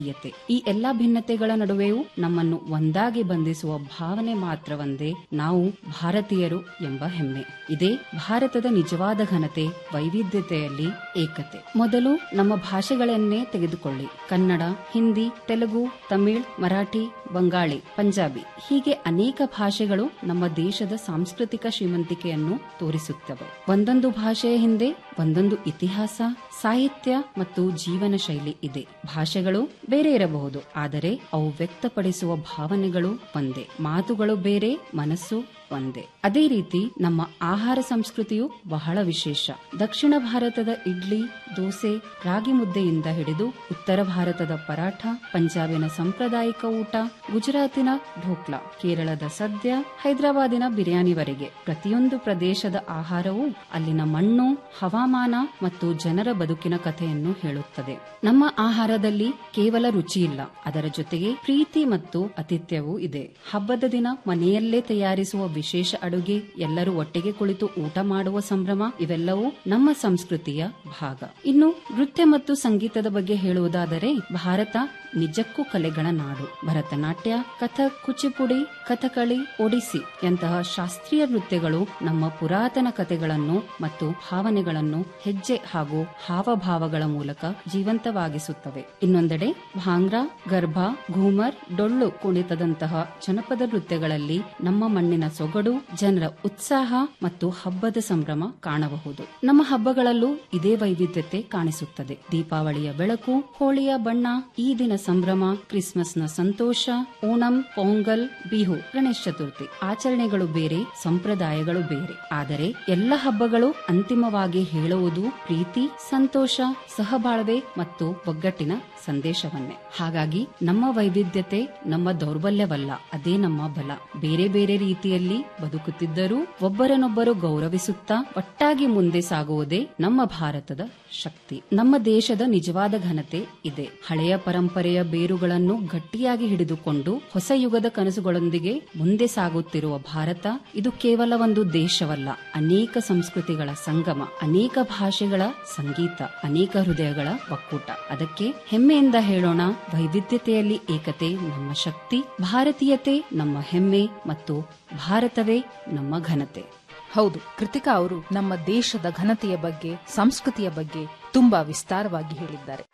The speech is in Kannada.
ಯತೆ. ಈ ಎಲ್ಲಾ ಭಿನ್ನತೆಗಳ ನಡುವೆಯೂ ನಮ್ಮನ್ನು ಒಂದಾಗಿ ಬಂಧಿಸುವ ಭಾವನೆ ಮಾತ್ರ ಒಂದೇ ನಾವು ಭಾರತೀಯರು ಎಂಬ ಹೆಮ್ಮೆ ಇದೇ ಭಾರತದ ನಿಜವಾದ ಘನತೆ ವೈವಿಧ್ಯತೆಯಲ್ಲಿ ಏಕತೆ ಮೊದಲು ನಮ್ಮ ಭಾಷೆಗಳನ್ನೇ ತೆಗೆದುಕೊಳ್ಳಿ ಕನ್ನಡ ಹಿಂದಿ ತೆಲುಗು ತಮಿಳ್ ಮರಾಠಿ ಬಂಗಾಳಿ ಪಂಜಾಬಿ ಹೀಗೆ ಅನೇಕ ಭಾಷೆಗಳು ನಮ್ಮ ದೇಶದ ಸಾಂಸ್ಕೃತಿಕ ಶ್ರೀಮಂತಿಕೆಯನ್ನು ತೋರಿಸುತ್ತವೆ ಒಂದೊಂದು ಭಾಷೆಯ ಹಿಂದೆ ಒಂದೊಂದು ಇತಿಹಾಸ ಸಾಹಿತ್ಯ ಮತ್ತು ಜೀವನ ಶೈಲಿ ಇದೆ ಭಾಷೆಗಳು ಬೇರೆ ಇರಬಹುದು ಆದರೆ ಅವು ವ್ಯಕ್ತಪಡಿಸುವ ಭಾವನೆಗಳು ಒಂದೇ ಮಾತುಗಳು ಬೇರೆ ಮನಸ್ಸು ಒಂದೇ ಅದೇ ರೀತಿ ನಮ್ಮ ಆಹಾರ ಸಂಸ್ಕೃತಿಯು ಬಹಳ ವಿಶೇಷ ದಕ್ಷಿಣ ಭಾರತದ ಇಡ್ಲಿ ದೋಸೆ ರಾಗಿ ಮುದ್ದೆಯಿಂದ ಹಿಡಿದು ಉತ್ತರ ಭಾರತದ ಪರಾಠ ಪಂಜಾಬಿನ ಸಾಂಪ್ರದಾಯಿಕ ಊಟ ಗುಜರಾತಿನ ಢೋಕ್ಲಾ ಕೇರಳದ ಸದ್ಯ ಹೈದರಾಬಾದಿನ ಬಿರಿಯಾನಿವರೆಗೆ ಪ್ರತಿಯೊಂದು ಪ್ರದೇಶದ ಆಹಾರವು ಅಲ್ಲಿನ ಮಣ್ಣು ಹವಾಮಾನ ಮತ್ತು ಜನರ ಬದುಕಿನ ಕಥೆಯನ್ನು ಹೇಳುತ್ತದೆ ನಮ್ಮ ಆಹಾರದಲ್ಲಿ ಕೇವಲ ರುಚಿ ಇಲ್ಲ ಅದರ ಜೊತೆಗೆ ಪ್ರೀತಿ ಮತ್ತು ಆತಿಥ್ಯವೂ ಇದೆ ಹಬ್ಬದ ದಿನ ಮನೆಯಲ್ಲೇ ತಯಾರಿಸುವ ವಿಶೇಷ ಅಡುಗೆ ಎಲ್ಲರೂ ಒಟ್ಟಿಗೆ ಕುಳಿತು ಊಟ ಮಾಡುವ ಸಂಭ್ರಮ ಇವೆಲ್ಲವೂ ನಮ್ಮ ಸಂಸ್ಕೃತಿಯ ಭಾಗ ಇನ್ನು ನೃತ್ಯ ಮತ್ತು ಸಂಗೀತದ ಬಗ್ಗೆ ಹೇಳುವುದಾದರೆ ಭಾರತ ನಿಜಕ್ಕೂ ಕಲೆಗಳ ನಾಡು ಭರತನಾಟ್ಯ ಕಥಕ್ ಕುಚಿಪುಡಿ ಕಥಕಳಿ ಒಡಿಸಿ ಯಂತಹ ಶಾಸ್ತ್ರೀಯ ನೃತ್ಯಗಳು ನಮ್ಮ ಪುರಾತನ ಕಥೆಗಳನ್ನು ಮತ್ತು ಭಾವನೆಗಳನ್ನು ಹೆಜ್ಜೆ ಹಾಗೂ ಹಾವಭಾವಗಳ ಮೂಲಕ ಜೀವಂತವಾಗಿಸುತ್ತವೆ ಇನ್ನೊಂದೆಡೆ ಭಾಂಗ್ರಾ ಗರ್ಭ ಘೂಮರ್ ಡೊಳ್ಳು ಕುಣಿತದಂತಹ ಜನಪದ ನೃತ್ಯಗಳಲ್ಲಿ ನಮ್ಮ ಮಣ್ಣಿನ ಸೊಗಡು ಜನರ ಉತ್ಸಾಹ ಮತ್ತು ಹಬ್ಬದ ಸಂಭ್ರಮ ಕಾಣಬಹುದು ನಮ್ಮ ಹಬ್ಬಗಳಲ್ಲೂ ಇದೇ ವೈವಿಧ್ಯತೆ ಕಾಣಿಸುತ್ತದೆ ದೀಪಾವಳಿಯ ಬೆಳಕು ಹೋಳಿಯ ಬಣ್ಣ ಈ ದಿನ ಸಂಭ್ರಮ ಕ್ರಿಸ್ಮಸ್ನ ಸಂತೋಷ ಓಣಂ ಪೊಂಗಲ್ ಬಿಹು ಗಣೇಶ ಚತುರ್ಥಿ ಆಚರಣೆಗಳು ಬೇರೆ ಸಂಪ್ರದಾಯಗಳು ಬೇರೆ ಆದರೆ ಎಲ್ಲ ಹಬ್ಬಗಳು ಅಂತಿಮವಾಗಿ ಹೇಳುವುದು ಪ್ರೀತಿ ಸಂತೋಷ ಸಹಬಾಳ್ವೆ ಮತ್ತು ಒಗ್ಗಟ್ಟಿನ ಸಂದೇಶವನ್ನೇ ಹಾಗಾಗಿ ನಮ್ಮ ವೈವಿಧ್ಯತೆ ನಮ್ಮ ದೌರ್ಬಲ್ಯವಲ್ಲ ಅದೇ ನಮ್ಮ ಬಲ ಬೇರೆ ಬೇರೆ ರೀತಿಯಲ್ಲಿ ಬದುಕುತ್ತಿದ್ದರೂ ಒಬ್ಬರನ್ನೊಬ್ಬರು ಗೌರವಿಸುತ್ತಾ ಒಟ್ಟಾಗಿ ಮುಂದೆ ಸಾಗುವುದೇ ನಮ್ಮ ಭಾರತದ ಶಕ್ತಿ ನಮ್ಮ ದೇಶದ ನಿಜವಾದ ಘನತೆ ಇದೆ ಹಳೆಯ ಪರಂಪರೆಯ ಬೇರುಗಳನ್ನು ಗಟ್ಟಿಯಾಗಿ ಹಿಡಿದುಕೊಂಡು ಹೊಸ ಯುಗದ ಕನಸುಗಳೊಂದಿಗೆ ಮುಂದೆ ಸಾಗುತ್ತಿರುವ ಭಾರತ ಇದು ಕೇವಲ ಒಂದು ದೇಶವಲ್ಲ ಅನೇಕ ಸಂಸ್ಕೃತಿಗಳ ಸಂಗಮ ಅನೇಕ ಭಾಷೆಗಳ ಸಂಗೀತ ಅನೇಕ ಹೃದಯಗಳ ಒಕ್ಕೂಟ ಅದಕ್ಕೆ ಹೆಮ್ಮೆಯಿಂದ ಹೇಳೋಣ ವೈವಿಧ್ಯತೆಯಲ್ಲಿ ಏಕತೆ ನಮ್ಮ ಶಕ್ತಿ ಭಾರತೀಯತೆ ನಮ್ಮ ಹೆಮ್ಮೆ ಮತ್ತು ಭಾರತವೇ ನಮ್ಮ ಘನತೆ ಹೌದು ಕೃತಿಕಾ ಅವರು ನಮ್ಮ ದೇಶದ ಘನತೆಯ ಬಗ್ಗೆ ಸಂಸ್ಕೃತಿಯ ಬಗ್ಗೆ ತುಂಬಾ ವಿಸ್ತಾರವಾಗಿ ಹೇಳಿದ್ದಾರೆ